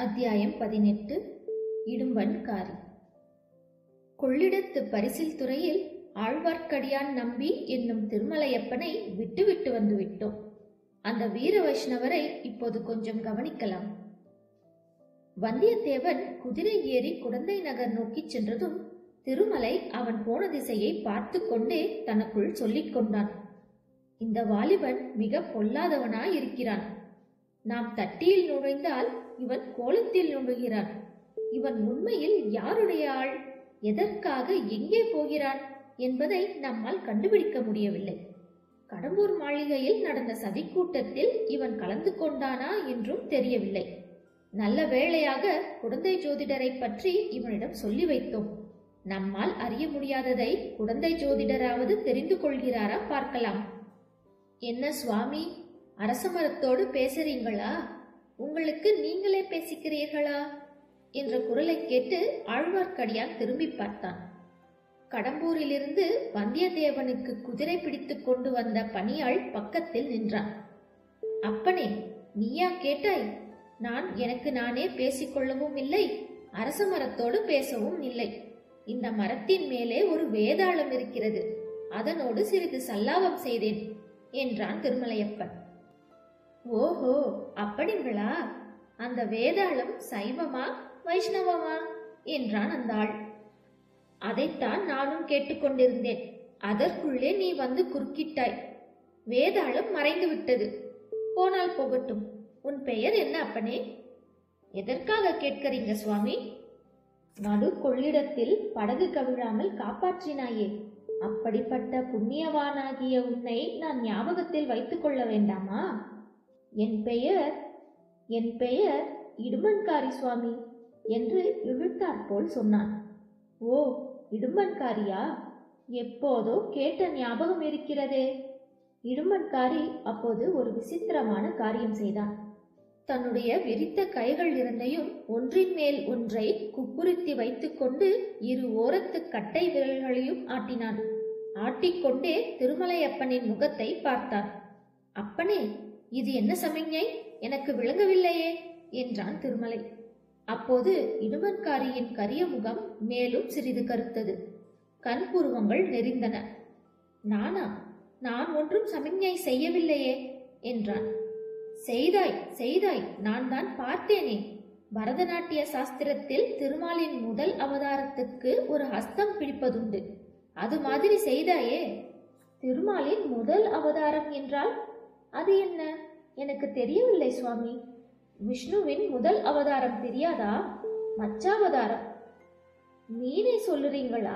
அத்தியாயம் பதினெட்டு இடும்பன் காரி கொள்ளிடத்து பரிசில் துறையில் ஆழ்வார்க்கடியான் நம்பி என்னும் திருமலையப்பனை விட்டுவிட்டு வந்து விட்டோம் அந்த வீர வைஷ்ணவரை இப்போது கொஞ்சம் கவனிக்கலாம் வந்தியத்தேவன் குதிரை ஏறி குடந்தை நகர் நோக்கிச் சென்றதும் திருமலை அவன் போன திசையை பார்த்து கொண்டே தனக்குள் சொல்லிக் கொண்டான் இந்த வாலிபன் மிக பொல்லாதவனாய் இருக்கிறான் நாம் தட்டியில் நுழைந்தால் இவன் கோலத்தில் நுழைகிறான் இவன் உண்மையில் யாருடைய ஆள் எதற்காக எங்கே போகிறான் என்பதை நம்மால் கண்டுபிடிக்க முடியவில்லை கடம்பூர் மாளிகையில் நடந்த சதிக்கூட்டத்தில் இவன் கலந்து கொண்டானா என்றும் தெரியவில்லை நல்ல வேளையாக குடந்தை ஜோதிடரை பற்றி இவனிடம் சொல்லி வைத்தோம் நம்மால் அறிய முடியாததை குடந்தை ஜோதிடராவது தெரிந்து கொள்கிறாரா பார்க்கலாம் என்ன சுவாமி அரச மரத்தோடு பேசுறீங்களா உங்களுக்கு நீங்களே பேசிக்கிறீர்களா என்ற குரலை கேட்டு ஆழ்வார்க்கடியான் திரும்பி பார்த்தான் கடம்பூரிலிருந்து வந்தியத்தேவனுக்கு குதிரை பிடித்துக் கொண்டு வந்த பணியாள் பக்கத்தில் நின்றான் அப்பனே நீயா கேட்டாய் நான் எனக்கு நானே பேசிக்கொள்ளவும் இல்லை அரச மரத்தோடு பேசவும் இல்லை இந்த மரத்தின் மேலே ஒரு வேதாளம் இருக்கிறது அதனோடு சிறிது சல்லாபம் செய்தேன் என்றான் திருமலையப்பன் ஓஹோ அப்படிங்களா அந்த வேதாளம் சைவமா வைஷ்ணவமா என்றான் அந்த ஆள் அதைத்தான் நானும் கேட்டுக்கொண்டிருந்தேன் அதற்குள்ளே நீ வந்து குறுக்கிட்டாய் வேதாளம் மறைந்து விட்டது போனால் போகட்டும் உன் பெயர் என்ன அப்பனே எதற்காக கேட்கறீங்க சுவாமி நடு கொள்ளிடத்தில் படகு கவிழாமல் காப்பாற்றினாயே அப்படிப்பட்ட புண்ணியவானாகிய உன்னை நான் ஞாபகத்தில் வைத்துக் கொள்ள வேண்டாமா என் பெயர் என் பெயர் இடுமன்காரி சுவாமி என்று இழுத்தாற்போல் சொன்னான் ஓ இடும்பன்காரியா எப்போதோ கேட்ட ஞாபகம் இருக்கிறதே இடும்பன்காரி அப்போது ஒரு விசித்திரமான காரியம் செய்தான் தன்னுடைய விரித்த கைகள் இரண்டையும் ஒன்றின் மேல் ஒன்றை குப்புறுத்தி வைத்துக்கொண்டு இரு ஓரத்து கட்டை விரல்களையும் ஆட்டினான் ஆட்டிக்கொண்டே திருமலையப்பனின் முகத்தை பார்த்தான் அப்பனே இது என்ன சமிஞ்ஞை எனக்கு விளங்கவில்லையே என்றான் திருமலை அப்போது இடுமன்காரியின் கரிய முகம் மேலும் சிறிது கருத்தது கண்புருவங்கள் நெறிந்தன நானா நான் ஒன்றும் சமிஞ்ஞை செய்யவில்லையே என்றான் செய்தாய் செய்தாய் நான் தான் பார்த்தேனே பரதநாட்டிய சாஸ்திரத்தில் திருமாலின் முதல் அவதாரத்துக்கு ஒரு ஹஸ்தம் பிடிப்பதுண்டு அது மாதிரி செய்தாயே திருமாலின் முதல் அவதாரம் என்றால் அது என்ன எனக்கு தெரியவில்லை சுவாமி விஷ்ணுவின் முதல் அவதாரம் தெரியாதா மச்சாவதாரம் நீனே சொல்லுறீங்களா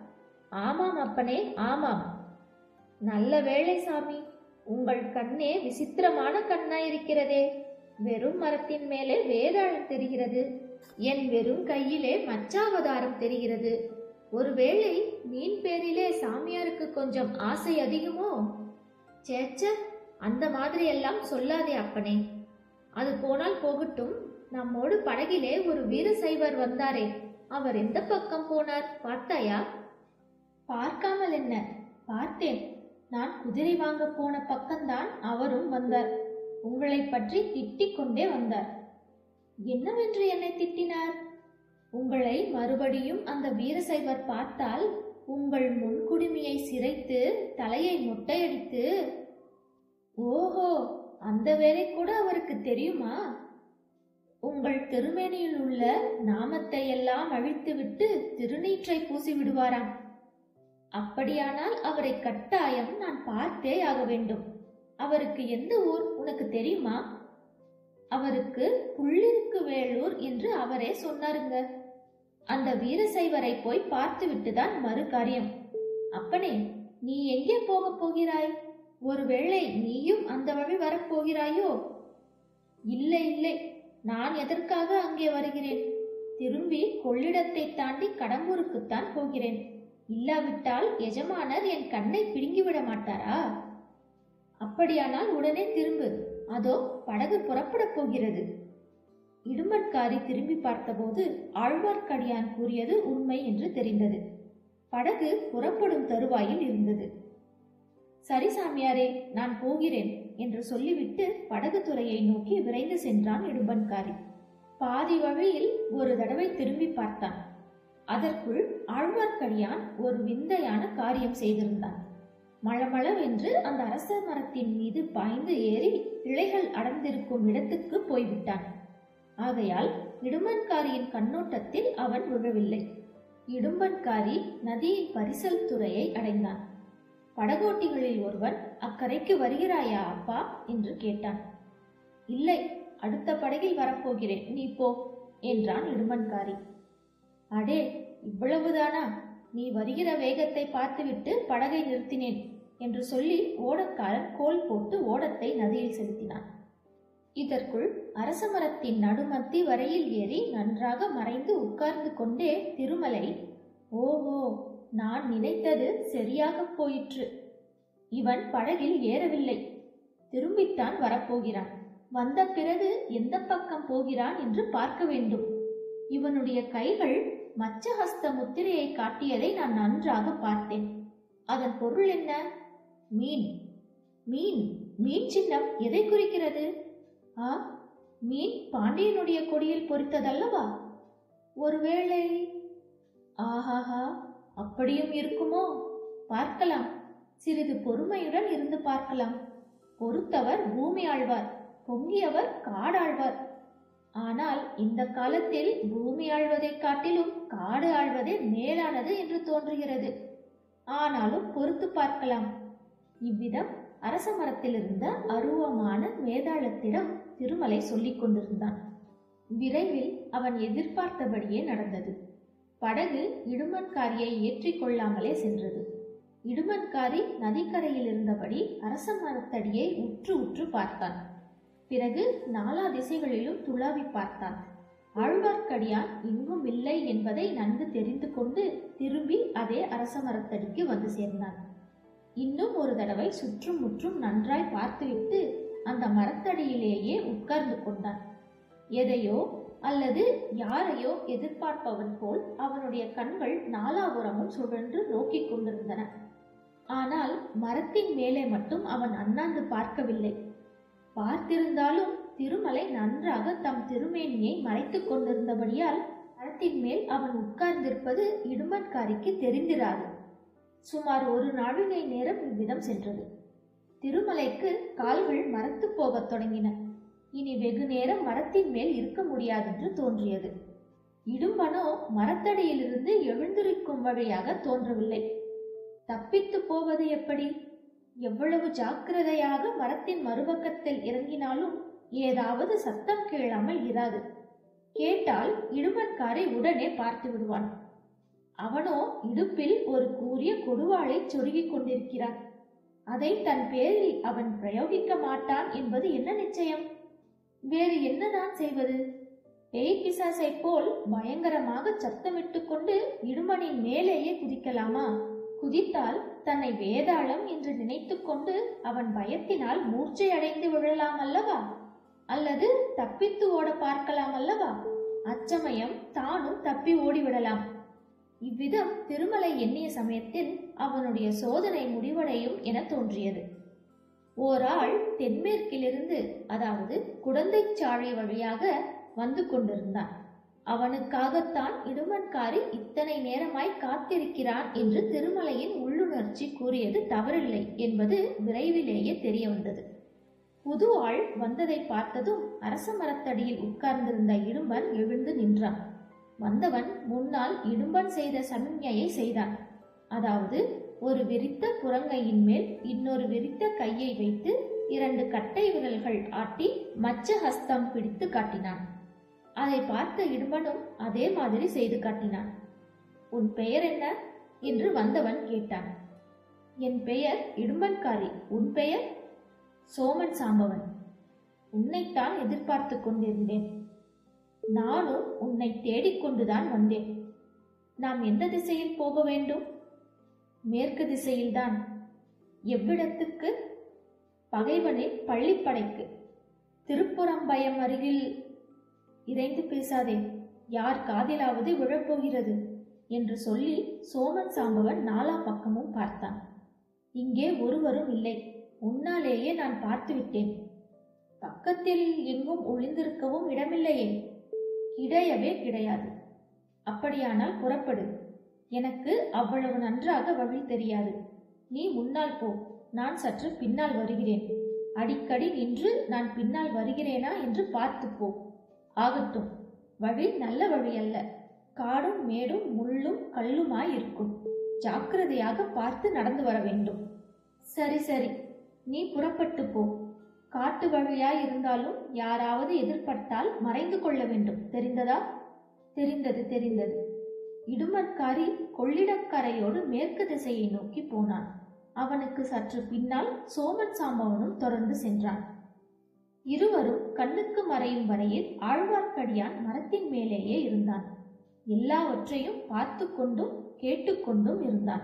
ஆமாம் அப்பனே ஆமாம் நல்ல வேளை சாமி உங்கள் கண்ணே விசித்திரமான கண்ணாயிருக்கிறதே வெறும் மரத்தின் மேலே வேதாளம் தெரிகிறது என் வெறும் கையிலே மச்சாவதாரம் தெரிகிறது ஒருவேளை மீன் பேரிலே சாமியாருக்கு கொஞ்சம் ஆசை அதிகமோ சேச்ச அந்த மாதிரி எல்லாம் சொல்லாதே அப்பனே அது போனால் போகட்டும் நம்மோடு படகிலே ஒரு வீர சைவர் வந்தாரே அவர் எந்த பக்கம் போனார் பார்த்தாயா பார்க்காமல் என்ன பார்த்தேன் நான் குதிரை வாங்க போன பக்கம்தான் அவரும் வந்தார் உங்களை பற்றி திட்டிக் கொண்டே வந்தார் என்னவென்று என்னை திட்டினார் உங்களை மறுபடியும் அந்த வீரசைவர் பார்த்தால் உங்கள் முன்குடுமியை சிரைத்து தலையை மொட்டையடித்து ஓஹோ அந்த வேலை கூட அவருக்கு தெரியுமா உங்கள் திருமேனியில் உள்ள நாமத்தை எல்லாம் அழித்துவிட்டு திருநீற்றை பூசி விடுவாராம் அப்படியானால் அவரை கட்டாயம் நான் பார்த்தே ஆக வேண்டும் அவருக்கு எந்த ஊர் உனக்கு தெரியுமா அவருக்கு புள்ளிருக்கு வேலூர் என்று அவரே சொன்னாருங்க அந்த வீரசைவரை போய் பார்த்துவிட்டு தான் மறு காரியம் அப்பனே நீ எங்கே போகப் போகிறாய் ஒருவேளை நீயும் அந்த வழி வரப்போகிறாயோ இல்லை இல்லை நான் எதற்காக அங்கே வருகிறேன் திரும்பி கொள்ளிடத்தை தாண்டி கடம்பூருக்குத்தான் போகிறேன் இல்லாவிட்டால் எஜமானர் என் கண்ணை பிடுங்கிவிட மாட்டாரா அப்படியானால் உடனே திரும்பு அதோ படகு புறப்படப் போகிறது இடும்பன்காரி திரும்பி பார்த்தபோது ஆழ்வார்க்கடியான் கூறியது உண்மை என்று தெரிந்தது படகு புறப்படும் தருவாயில் இருந்தது சரி சாமியாரே நான் போகிறேன் என்று சொல்லிவிட்டு படகு துறையை நோக்கி விரைந்து சென்றான் இடும்பன்காரி பாதி வழியில் ஒரு தடவை திரும்பி பார்த்தான் அதற்குள் ஆழ்வார்க்கடியான் ஒரு விந்தையான காரியம் செய்திருந்தான் மளமளவென்று அந்த அரச மரத்தின் மீது பாய்ந்து ஏறி இலைகள் அடர்ந்திருக்கும் இடத்துக்கு போய்விட்டான் ஆகையால் இடும்பன்காரியின் கண்ணோட்டத்தில் அவன் விழவில்லை இடும்பன்காரி நதியின் பரிசல் துறையை அடைந்தான் படகோட்டிகளில் ஒருவன் அக்கரைக்கு வருகிறாயா அப்பா என்று கேட்டான் இல்லை அடுத்த படகில் வரப்போகிறேன் நீ போ என்றான் இடும்பன்காரி அடே இவ்வளவுதானா நீ வருகிற வேகத்தை பார்த்துவிட்டு படகை நிறுத்தினேன் என்று சொல்லி ஓடக்காரன் கோல் போட்டு ஓடத்தை நதியில் செலுத்தினான் இதற்குள் அரச மரத்தின் நடுமத்தி வரையில் ஏறி நன்றாக மறைந்து உட்கார்ந்து கொண்டே திருமலை ஓஹோ நான் நினைத்தது சரியாகப் போயிற்று இவன் படகில் ஏறவில்லை திரும்பித்தான் வரப்போகிறான் வந்த பிறகு எந்த பக்கம் போகிறான் என்று பார்க்க வேண்டும் இவனுடைய கைகள் மச்சஹஸ்த முத்திரையை காட்டியதை நான் நன்றாக பார்த்தேன் அதன் பொருள் என்ன மீன் மீன் மீன் சின்னம் எதை குறிக்கிறது ஆ மீன் பாண்டியனுடைய கொடியில் பொறித்ததல்லவா ஒருவேளை ஆஹாஹா அப்படியும் இருக்குமோ பார்க்கலாம் சிறிது பொறுமையுடன் இருந்து பார்க்கலாம் பொறுத்தவர் பூமி ஆழ்வார் பொங்கியவர் காடாழ்வார் ஆனால் இந்த காலத்தில் பூமி ஆழ்வதைக் காட்டிலும் காடு ஆழ்வதே மேலானது என்று தோன்றுகிறது ஆனாலும் பொறுத்து பார்க்கலாம் இவ்விதம் அரச மரத்திலிருந்த அருவமான மேதாளத்திடம் திருமலை சொல்லிக் கொண்டிருந்தான் விரைவில் அவன் எதிர்பார்த்தபடியே நடந்தது படகு இடுமன்காரியை ஏற்றிக் கொள்ளாமலே சென்றது இடுமன்காரி நதிக்கரையில் இருந்தபடி அரச மரத்தடியை உற்று உற்று பார்த்தான் பிறகு நாலா திசைகளிலும் துளாவி பார்த்தான் ஆழ்வார்க்கடியான் இங்கும் இல்லை என்பதை நன்கு தெரிந்து கொண்டு திரும்பி அதே அரச மரத்தடிக்கு வந்து சேர்ந்தான் இன்னும் ஒரு தடவை சுற்றும் முற்றும் நன்றாய் பார்த்துவிட்டு அந்த மரத்தடியிலேயே உட்கார்ந்து கொண்டான் எதையோ அல்லது யாரையோ எதிர்பார்ப்பவன் போல் அவனுடைய கண்கள் நாலாபுறமும் சுழன்று நோக்கிக் கொண்டிருந்தன ஆனால் மரத்தின் மேலே மட்டும் அவன் அண்ணாந்து பார்க்கவில்லை பார்த்திருந்தாலும் திருமலை நன்றாக தம் திருமேனியை மறைத்துக் கொண்டிருந்தபடியால் மரத்தின் மேல் அவன் உட்கார்ந்திருப்பது இடுமன்காரிக்கு தெரிந்திராது சுமார் ஒரு நாழிகை நேரம் இவ்விதம் சென்றது திருமலைக்கு கால்கள் மரத்து போகத் தொடங்கின இனி வெகு நேரம் மரத்தின் மேல் இருக்க முடியாதென்று தோன்றியது இடும்பனோ மரத்தடியிலிருந்து எழுந்திருக்கும் வழியாக தோன்றவில்லை தப்பித்து போவது எப்படி எவ்வளவு ஜாக்கிரதையாக மரத்தின் மறுபக்கத்தில் இறங்கினாலும் ஏதாவது சத்தம் கேளாமல் இராது கேட்டால் இடுமன்காரை உடனே பார்த்து விடுவான் அவனோ இடுப்பில் ஒரு கூரிய கொடுவாளை சொருகிக் கொண்டிருக்கிறான் அதை தன் பேரில் அவன் பிரயோகிக்க மாட்டான் என்பது என்ன நிச்சயம் வேறு என்னதான் செய்வது பேய் பிசாசை போல் பயங்கரமாக சத்தமிட்டு கொண்டு இடுமனின் மேலேயே குதிக்கலாமா குதித்தால் தன்னை வேதாளம் என்று நினைத்துக்கொண்டு அவன் பயத்தினால் மூர்ச்சை அடைந்து விழலாம் அல்லவா அல்லது தப்பித்து ஓட பார்க்கலாம் அல்லவா அச்சமயம் தானும் தப்பி ஓடிவிடலாம் இவ்விதம் திருமலை எண்ணிய சமயத்தில் அவனுடைய சோதனை முடிவடையும் என தோன்றியது ஓராள் தென்மேற்கிலிருந்து அதாவது குடந்தைச் சாலை வழியாக வந்து கொண்டிருந்தான் அவனுக்காகத்தான் இடுமன்காரி இத்தனை நேரமாய் காத்திருக்கிறான் என்று திருமலையின் உள்ளுணர்ச்சி கூறியது தவறில்லை என்பது விரைவிலேயே தெரிய வந்தது புது ஆள் வந்ததை பார்த்ததும் அரச மரத்தடியில் உட்கார்ந்திருந்த இடும்பன் எழுந்து நின்றான் வந்தவன் முன்னால் இடும்பன் செய்த சமிஞ்ஞையை செய்தான் அதாவது ஒரு விரித்த புறங்கையின் மேல் இன்னொரு விரித்த கையை வைத்து இரண்டு கட்டை விரல்கள் ஆட்டி மச்ச ஹஸ்தம் பிடித்து காட்டினான் அதை பார்த்த இடும்பனும் அதே மாதிரி செய்து காட்டினான் உன் பெயர் என்ன என்று வந்தவன் கேட்டான் என் பெயர் இடும்பன்காரி உன் பெயர் சோமன் சாம்பவன் உன்னைத்தான் எதிர்பார்த்து கொண்டிருந்தேன் நானும் உன்னை தேடிக்கொண்டுதான் வந்தேன் நாம் எந்த திசையில் போக வேண்டும் மேற்கு திசையில்தான் எவ்விடத்துக்கு பகைவனின் பள்ளிப்படைக்கு திருப்புறம்பயம் அருகில் இறைந்து பேசாதே யார் காதிலாவது விழப்போகிறது என்று சொல்லி சோமன் சாம்பவன் நாலா பக்கமும் பார்த்தான் இங்கே ஒருவரும் இல்லை உன்னாலேயே நான் பார்த்து விட்டேன் பக்கத்தில் எங்கும் ஒளிந்திருக்கவும் இடமில்லையே கிடையவே கிடையாது அப்படியானால் புறப்படு எனக்கு அவ்வளவு நன்றாக வழி தெரியாது நீ முன்னால் போ நான் சற்று பின்னால் வருகிறேன் அடிக்கடி நின்று நான் பின்னால் வருகிறேனா என்று பார்த்து போ ஆகட்டும் வழி நல்ல வழி அல்ல காடும் மேடும் முள்ளும் கல்லுமாய் இருக்கும் ஜாக்கிரதையாக பார்த்து நடந்து வர வேண்டும் சரி சரி நீ புறப்பட்டு போ காட்டு வழியாய் இருந்தாலும் யாராவது எதிர்பட்டால் மறைந்து கொள்ள வேண்டும் தெரிந்ததா தெரிந்தது தெரிந்தது இடுமற்காரி கொள்ளிடக்கரையோடு மேற்கு திசையை நோக்கி போனான் அவனுக்கு சற்று பின்னால் சோமன் சாம்பவனும் தொடர்ந்து சென்றான் இருவரும் கண்ணுக்கு மறையும் வரையில் ஆழ்வார்க்கடியான் மரத்தின் மேலேயே இருந்தான் எல்லாவற்றையும் பார்த்து கொண்டும் கேட்டுக்கொண்டும் இருந்தான்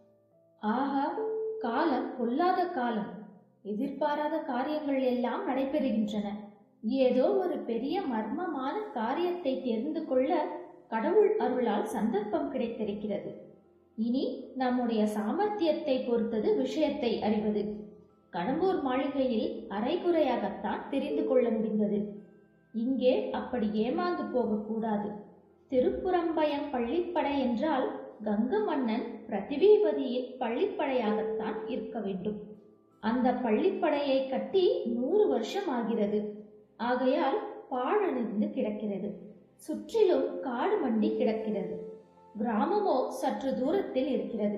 ஆஹா காலம் பொல்லாத காலம் எதிர்பாராத காரியங்கள் எல்லாம் நடைபெறுகின்றன ஏதோ ஒரு பெரிய மர்மமான காரியத்தை தெரிந்து கொள்ள கடவுள் அருளால் சந்தர்ப்பம் கிடைத்திருக்கிறது இனி நம்முடைய சாமர்த்தியத்தை பொறுத்தது விஷயத்தை அறிவது கடம்பூர் மாளிகையில் அரைகுறையாகத்தான் தெரிந்து கொள்ள முடிந்தது இங்கே அப்படி ஏமாந்து போகக்கூடாது திருப்புறம்பயம் பள்ளிப்படை என்றால் கங்க மன்னன் பிரதிபீபதியின் பள்ளிப்படையாகத்தான் இருக்க வேண்டும் அந்த பள்ளிப்படையை கட்டி நூறு வருஷம் ஆகிறது ஆகையால் பாழணிந்து கிடக்கிறது சுற்றிலும் காடு மண்டி கிடக்கிறது கிராமமோ சற்று தூரத்தில் இருக்கிறது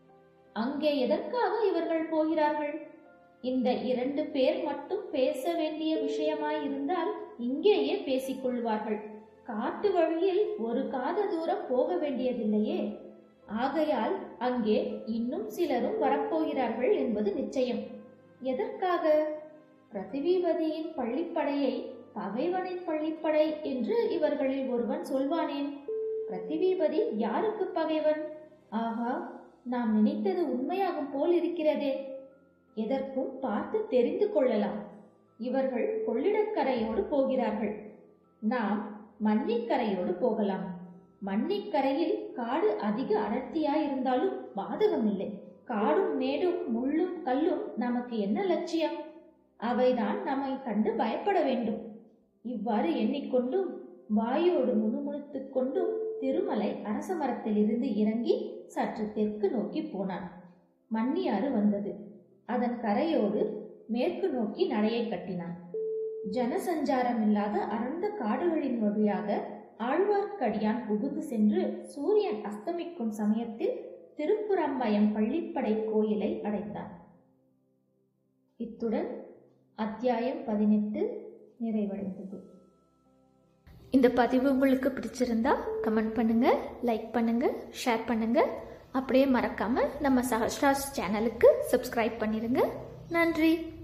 அங்கே எதற்காக இவர்கள் போகிறார்கள் இந்த இரண்டு பேர் மட்டும் பேச வேண்டிய விஷயமாய் இருந்தால் இங்கேயே பேசிக் கொள்வார்கள் காட்டு வழியில் ஒரு காத தூரம் போக வேண்டியதில்லையே ஆகையால் அங்கே இன்னும் சிலரும் வரப்போகிறார்கள் என்பது நிச்சயம் எதற்காக பிரதிபீபதியின் பள்ளிப்படையை பகைவனின் பள்ளிப்படை என்று இவர்களில் ஒருவன் சொல்வானேன் பிரதிபீபதி யாருக்கு பகைவன் ஆகா நாம் நினைத்தது உண்மையாகும் போல் இருக்கிறதே எதற்கும் பார்த்து தெரிந்து கொள்ளலாம் இவர்கள் கொள்ளிடக்கரையோடு போகிறார்கள் நாம் மன்னிக்கரையோடு போகலாம் மன்னிக்கரையில் காடு அதிக அடர்த்தியாயிருந்தாலும் பாதகமில்லை காடும் மேடும் முள்ளும் கல்லும் நமக்கு என்ன லட்சியம் அவைதான் நம்மை கண்டு பயப்பட வேண்டும் இவ்வாறு எண்ணிக்கொண்டும் வாயோடு முணுமுணுத்துக் கொண்டும் திருமலை அரச மரத்திலிருந்து இறங்கி சற்று தெற்கு நோக்கி போனான் மன்னியாறு வந்தது அதன் கரையோடு மேற்கு நோக்கி நடையை கட்டினான் ஜனசஞ்சாரம் இல்லாத அடர்ந்த காடுகளின் வழியாக ஆழ்வார்க்கடியான் புகுந்து சென்று சூரியன் அஸ்தமிக்கும் சமயத்தில் திருப்புறம்பயம் பள்ளிப்படை கோயிலை அடைந்தான் இத்துடன் அத்தியாயம் பதினெட்டு நிறைவடைந்தது இந்த பதிவு உங்களுக்கு பிடிச்சிருந்தா கமெண்ட் பண்ணுங்க லைக் பண்ணுங்க ஷேர் பண்ணுங்க அப்படியே மறக்காம நம்ம சஹஸ்ராஸ் சேனலுக்கு சப்ஸ்கிரைப் பண்ணிடுங்க நன்றி